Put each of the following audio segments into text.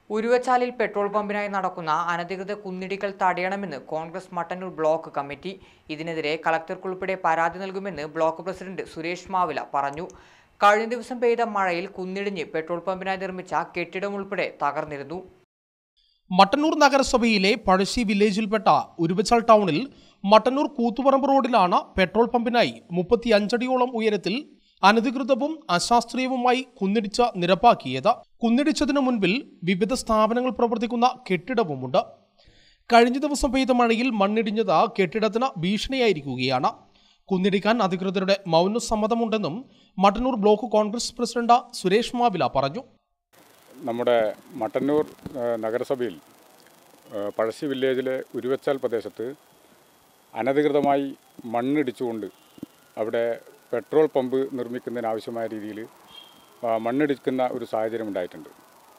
ഉരുവച്ചാലിൽ petrol പമ്പിനായി നടക്കുന്ന അനധികൃത കുന്നിടിക്കൽ തടയണമെന്ന് കോൺഗ്രസ് മട്ടന്നൂർ ബ്ലോക്ക് കമ്മിറ്റി ഇതിനെതിരെ കളക്ടർക്കുൾപ്പെടെ പരാതി നൽകുമെന്ന് ബ്ലോക്ക് പ്രസിഡന്റ് സുരേഷ് മാവില പറഞ്ഞു കഴിഞ്ഞ ദിവസം പെയ്ത മഴയിൽ കുന്നിടിഞ്ഞ് പെട്രോൾ പമ്പിനായി നിർമ്മിച്ച കെട്ടിടം ഉൾപ്പെടെ തകർന്നിരുന്നു മട്ടന്നൂർ നഗരസഭയിലെ പഴശ്ശി വില്ലേജിൽപ്പെട്ട ഉരുവച്ചാൽ ടൗണിൽ മട്ടന്നൂർ കൂത്തുപറമ്പ് റോഡിലാണ് പെട്രോൾ പമ്പിനായി മുപ്പത്തിയഞ്ചടിയോളം ഉയരത്തിൽ അനധികൃതവും അശാസ്ത്രീയവുമായി കുന്നിടിച്ച് നിരപ്പാക്കിയത് കുന്നിടിച്ചതിനു മുൻപിൽ വിവിധ സ്ഥാപനങ്ങൾ പ്രവർത്തിക്കുന്ന കെട്ടിടവുമുണ്ട് കഴിഞ്ഞ ദിവസം പെയ്ത മഴയിൽ മണ്ണിടിഞ്ഞത് കെട്ടിടത്തിന് ഭീഷണിയായിരിക്കുകയാണ് കുന്നിടിക്കാൻ അധികൃതരുടെ മൗനസമ്മതമുണ്ടെന്നും മട്ടന്നൂർ ബ്ലോക്ക് കോൺഗ്രസ് പ്രസിഡന്റ് സുരേഷ് മാവില പറഞ്ഞു നമ്മുടെ മട്ടന്നൂർ ആ, നഗരസഭയിൽ ആ, പഴശ്ശി വില്ലേജിലെ ഉരുവച്ചാൽ പ്രദേശത്ത് അനധികൃതമായി മണ്ണിടിച്ചുകൊണ്ട് അവിടെ പെട്രോൾ പമ്പ് നിർമ്മിക്കുന്നതിനാവശ്യമായ രീതിയിൽ ആ, മണ്ണിടിക്കുന്ന ഒരു സാഹചര്യം ഉണ്ടായിട്ടുണ്ട്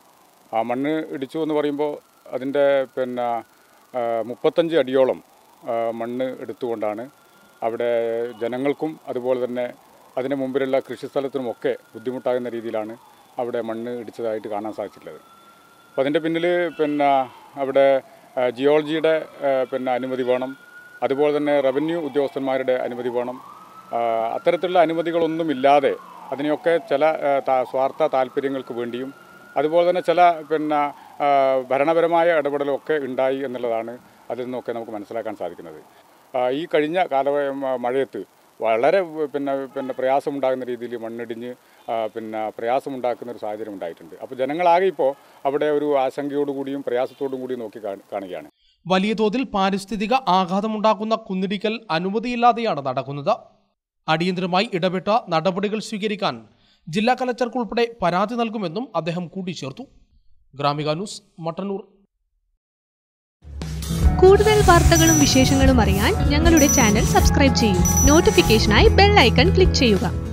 ആ മണ്ണ് ഇടിച്ചു എന്ന് പറയുമ്പോൾ അതിൻ്റെ പിന്നെ ആ, മുപ്പത്തഞ്ച് അടിയോളം ആ, മണ്ണ് എടുത്തുകൊണ്ടാണ് അവിടെ ജനങ്ങൾക്കും അതുപോലെ തന്നെ അതിന് മുമ്പിലുള്ള കൃഷിസ്ഥലത്തിനുമൊക്കെ ബുദ്ധിമുട്ടാകുന്ന രീതിയിലാണ് അവിടെ മണ്ണ് ഇടിച്ചതായിട്ട് കാണാൻ സാധിച്ചിട്ടുള്ളത് അപ്പോൾ അതിൻ്റെ പിന്നിൽ പിന്നെ അവിടെ ആ, ജിയോളജിയുടെ ആ, പിന്നെ അനുമതി വേണം അതുപോലെ തന്നെ റവന്യൂ ഉദ്യോഗസ്ഥന്മാരുടെ അനുമതി വേണം ആ, അത്തരത്തിലുള്ള അനുമതികളൊന്നുമില്ലാതെ അതിനെയൊക്കെ ചില ആ, താ- സ്വാർത്ഥ താല്പര്യങ്ങൾക്ക് വേണ്ടിയും അതുപോലെ തന്നെ ചില പിന്നെ ആ, ഭരണപരമായ ഇടപെടലൊക്കെ ഉണ്ടായി എന്നുള്ളതാണ് അതിൽ നിന്നൊക്കെ നമുക്ക് മനസ്സിലാക്കാൻ സാധിക്കുന്നത് ആ, ഈ കഴിഞ്ഞ കാല മഴയത്ത് വളരെ പിന്നെ പിന്നെ പ്രയാസമുണ്ടാകുന്ന രീതിയിൽ മണ്ണിടിഞ്ഞ് ആ, പിന്നെ പ്രയാസമുണ്ടാക്കുന്ന ഒരു സാഹചര്യം ഉണ്ടായിട്ടുണ്ട് അപ്പോൾ ജനങ്ങളാകെ ഇപ്പോൾ അവിടെ ഒരു ആശങ്കയോടുകൂടിയും പ്രയാസത്തോടും കൂടി നോക്കി കാണ- കാണുകയാണ് വലിയ തോതിൽ പാരിസ്ഥിതിക ആഘാതമുണ്ടാക്കുന്ന കുന്നിടിക്കൽ അനുമതിയില്ലാതെയാണ് നടക്കുന്നത് അടിയന്തരമായി ഇടപെട്ട നടപടികൾ സ്വീകരിക്കാൻ ജില്ലാ കലക്ടർക്കുൾപ്പെടെ പരാതി നൽകുമെന്നും അദ്ദേഹം കൂട്ടിച്ചേർത്തു ഗ്രാമിക ന്യൂസ് മട്ടന്നൂർ കൂടുതൽ വാർത്തകളും വിശേഷങ്ങളും അറിയാൻ ഞങ്ങളുടെ ചാനൽ സബ്സ്ക്രൈബ് ചെയ്യൂ നോട്ടിഫിക്കേഷനായി ബെൽ ഐക്കൺ ക്ലിക്ക് ചെയ്യുക